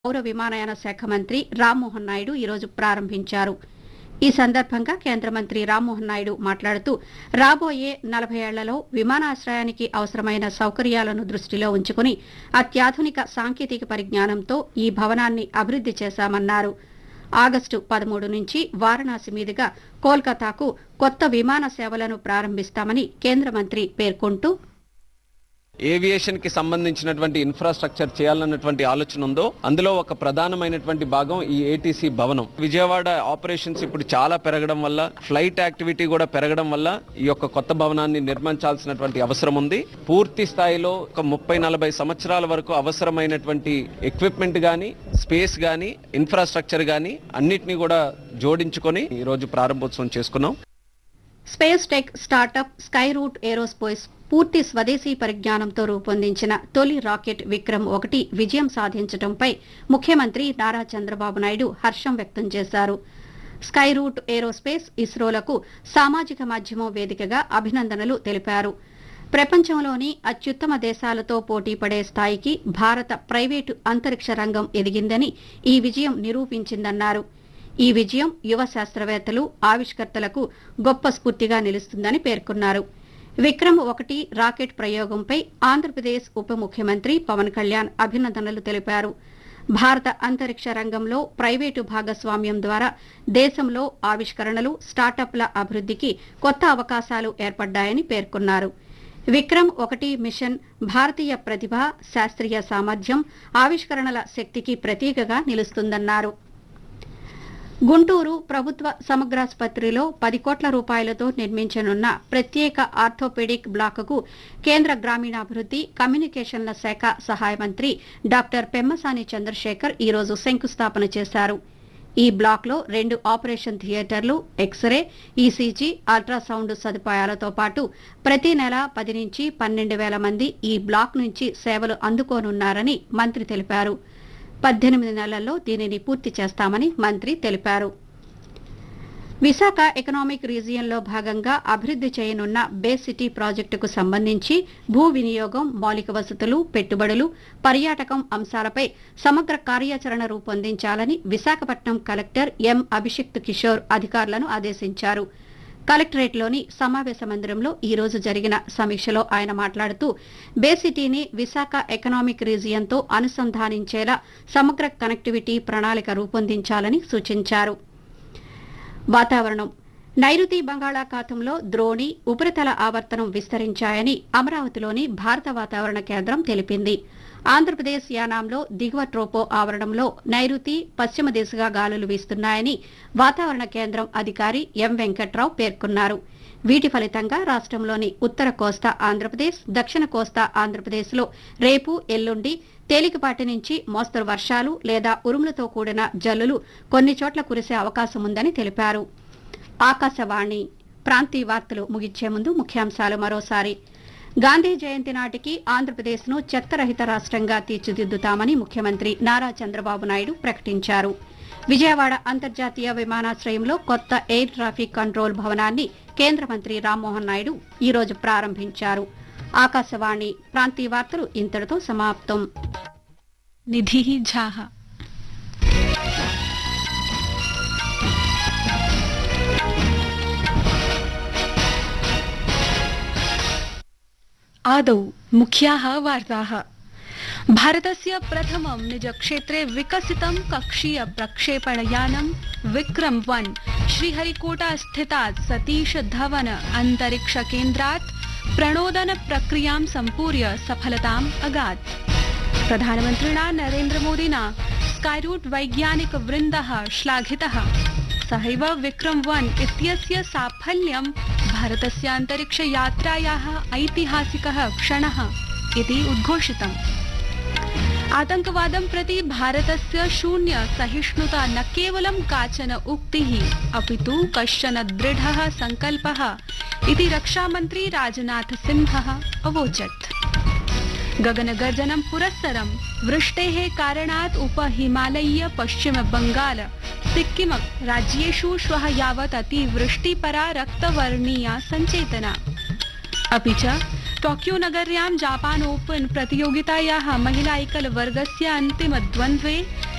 పౌర విమానయాన శాఖ మంత్రి రామ్మోహన్ నాయుడు ఈరోజు ప్రారంభించారు ఈ సందర్భంగా కేంద్ర మంత్రి రామ్మోహన్ నాయుడు మాట్లాడుతూ రాబోయే నలభై ఏళ్లలో విమానాశ్రయానికి అవసరమైన సౌకర్యాలను దృష్టిలో ఉంచుకుని అత్యాధునిక సాంకేతిక పరిజ్ఞానంతో ఈ భవనాన్ని అభివృద్ది చేశామన్నారు ఆగస్టు పదమూడు నుంచి వారణాసి మీదుగా కోల్కతాకు కొత్త విమాన సేవలను ప్రారంభిస్తామని కేంద్ర మంత్రి పేర్కొంటూ ఏవియేషన్ కి సంబంధించినటువంటి ఇన్ఫ్రాస్ట్రక్చర్ చేయాలన్నటువంటి ఆలోచన ఉందో అందులో ఒక ప్రధానమైనటువంటి భాగం ఈ ఏటీసీ భవనం విజయవాడ ఆపరేషన్స్ ఇప్పుడు చాలా పెరగడం వల్ల ఫ్లైట్ యాక్టివిటీ కూడా పెరగడం వల్ల ఈ యొక్క కొత్త భవనాన్ని నిర్మించాల్సినటువంటి అవసరం ఉంది పూర్తి స్థాయిలో ఒక ముప్పై నలభై సంవత్సరాల వరకు అవసరమైనటువంటి ఎక్విప్మెంట్ గాని స్పేస్ గాని ఇన్ఫ్రాస్ట్రక్చర్ గాని అన్నిటినీ కూడా జోడించుకొని ఈ రోజు ప్రారంభోత్సవం చేసుకున్నాం space tech startup Skyroot Aerospace పూర్తి స్వదేశీ పరిజ్ఞానంతో రూపొందించిన తొలి రాకెట్ విక్రమ్ ఒకటి విజయం సాధించడంపై ముఖ్యమంత్రి నారా చంద్రబాబు నాయుడు హర్షం వ్యక్తం చేశారు స్కై రూట్ ఏరోస్పేస్ ఇస్రోలకు సామాజిక మాధ్యమం వేదికగా అభినందనలు తెలిపారు ప్రపంచంలోని అత్యుత్తమ దేశాలతో పోటీ పడే స్థాయికి భారత ప్రైవేటు అంతరిక్ష రంగం ఎదిగిందని ఈ విజయం నిరూపించిందన్నారు ఈ విజయం యువ శాస్త్రవేత్తలు ఆవిష్కర్తలకు గొప్ప స్ఫూర్తిగా నిలుస్తుందని పేర్కొన్నారు విక్రమ్ ఒకటి రాకెట్ ప్రయోగంపై ఆంధ్రప్రదేశ్ ఉప ముఖ్యమంత్రి పవన్ కళ్యాణ్ అభినందనలు తెలిపారు భారత అంతరిక్ష రంగంలో ప్రైవేటు భాగస్వామ్యం ద్వారా దేశంలో ఆవిష్కరణలు స్టార్టప్ల అభివృద్ధికి కొత్త అవకాశాలు ఏర్పడ్డాయని పేర్కొన్నారు విక్రమ్ ఒకటి మిషన్ భారతీయ ప్రతిభ శాస్త్రీయ సామర్థ్యం ఆవిష్కరణల శక్తికి ప్రతీకగా నిలుస్తుందన్నారు గుంటూరు ప్రభుత్వ సమగ్రాసుపత్రిలో పది కోట్ల రూపాయలతో నిర్మించనున్న ప్రత్యేక ఆర్థోపెడిక్ బ్లాకుకు కేంద్ర గ్రామీణాభివృద్ది కమ్యూనికేషన్ల శాఖ సహాయ మంత్రి డాక్టర్ పెమ్మసాని చంద్రశేఖర్ ఈరోజు శంకుస్థాపన చేశారు ఈ బ్లాక్లో రెండు ఆపరేషన్ థియేటర్లు ఎక్స్రే ఈసీజీ అల్ట్రాసౌండ్ సదుపాయాలతో పాటు ప్రతి నెల పది నుంచి పన్నెండు వేల మంది ఈ బ్లాక్ నుంచి సేవలు అందుకోనున్నారని మంత్రి తెలిపారు పద్దెనిమిది నెలల్లో దీనిని పూర్తి చేస్తామని మంత్రి తెలిపారు విశాఖ ఎకనామిక్ రీజియన్లో భాగంగా అభివృద్ది చేయనున్న బే సిటీ ప్రాజెక్టుకు సంబంధించి భూ వినియోగం మౌలిక వసతులు పెట్టుబడులు పర్యాటకం అంశాలపై సమగ్ర కార్యాచరణ రూపొందించాలని విశాఖపట్నం కలెక్టర్ ఎం అభిషిక్త్ కిషోర్ అధికారులను ఆదేశించారు కలెక్టరేట్లోని సమావేశ మందిరంలో ఈ రోజు జరిగిన సమీక్షలో ఆయన మాట్లాడుతూ బేసిటీని విశాఖ ఎకనామిక్ రీజియన్తో అనుసంధానించేలా సమగ్ర కనెక్టివిటీ ప్రణాళిక రూపొందించాలని సూచించారు వాతావరణం నైరుతి బంగాళాఖాతంలో ద్రోణి ఉపరితల ఆవర్తనం విస్తరించాయని అమరావతిలోని భారత వాతావరణ కేంద్రం తెలిపింది ఆంధ్రప్రదేశ్ యానాంలో దిగువ ట్రోపో ఆవరణంలో నైరుతి పశ్చిమ దిశగా గాలులు వీస్తున్నాయని వాతావరణ కేంద్రం అధికారి ఎం వెంకట్రావు పేర్కొన్నారు వీటి ఫలితంగా రాష్ట్రంలోని ఉత్తర కోస్తా ఆంధ్రప్రదేశ్ దక్షిణ కోస్తా ఆంధ్రప్రదేశ్లో రేపు ఎల్లుండి తేలికపాటి నుంచి మోస్తరు వర్షాలు లేదా ఉరుములతో కూడిన జల్లులు కొన్ని చోట్ల కురిసే అవకాశం ఉందని తెలిపారు ఆకాశవాణి ప్రాంతీయ వార్తలు ముగించే ముందు ముఖ్యాంశాలు మరోసారి గాంధీ జయంతి నాటికి ఆంధ్రప్రదేశ్ను చెత్తరహిత రాష్ట్రంగా తీర్చిదిద్దుతామని ముఖ్యమంత్రి నారా చంద్రబాబు నాయుడు ప్రకటించారు విజయవాడ అంతర్జాతీయ విమానాశ్రయంలో కొత్త ఎయిర్ ట్రాఫిక్ కంట్రోల్ భవనాన్ని కేంద్ర మంత్రి రామ్మోహన్ నాయుడు ఈరోజు ప్రారంభించారు ఆకాశవాణి ప్రాంతీయ వార్తలు ఇంతటితో సమాప్తం निधिः झाः आदौ मुख्याः वार्ताः भारतस्य प्रथमं निजक्षेत्रे विकसितं कक्षीय प्रक्षेपणयानं विक्रम वन् श्रीहरिकोटास्थितात् सतीश धवन अन्तरिक्षकेन्द्रात् प्रणोदन प्रक्रियां सम्पूर्य सफलताम् अगात् प्रधानमन्त्रिणा नरेन्द्रमोदिना स्काईरूट वैज्ञानिक वृन्दः श्लाघितः सहैव विक्रम वन् इत्यस्य साफल्यं भारतस्य अन्तरिक्षयात्रायाः ऐतिहासिकः क्षणः इति उद्घोषितम् आतङ्कवादं प्रति भारतस्य शून्य सहिष्णुता न केवलं काचन उक्तिः अपितु कश्चन दृढः सङ्कल्पः इति रक्षामन्त्री राजनाथ सिंहः अवोचत् गगनगर्जनं पुरस्सरं वृष्टेः कारणात् उपहिमालयीय पश्चिम बंगाल सिक्किम राज्येषु श्वः यावत् अतिवृष्टिपरा रक्तवर्णीया सञ्चेतना अपि च टोक्यो नगर्यां जापान ओपन प्रतियोगितायाः महिला एकल वर्गस्य अन्तिमद्वन्द्वे